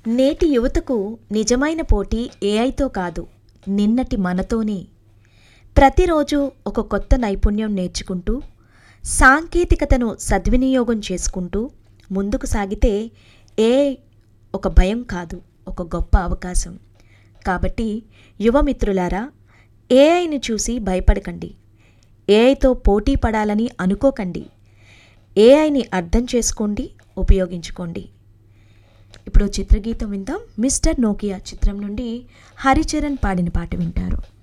నేటి యువతకు నిజమైన పోటీ ఏఐతో కాదు నిన్నటి మనతోనే ప్రతిరోజు ఒక కొత్త నైపుణ్యం నేర్చుకుంటూ సాంకేతికతను సద్వినియోగం చేసుకుంటూ ముందుకు సాగితే ఏఐ ఒక భయం కాదు ఒక గొప్ప అవకాశం కాబట్టి యువమిత్రులారా ఏఐని చూసి భయపడకండి ఏఐతో పోటీ పడాలని అనుకోకండి ఏఐని అర్థం చేసుకోండి ఉపయోగించుకోండి ఇప్పుడు చిత్రగీతం విందాం మిస్టర్ నోకియా చిత్రం నుండి హరిచరణ్ పాడిన పాట వింటారు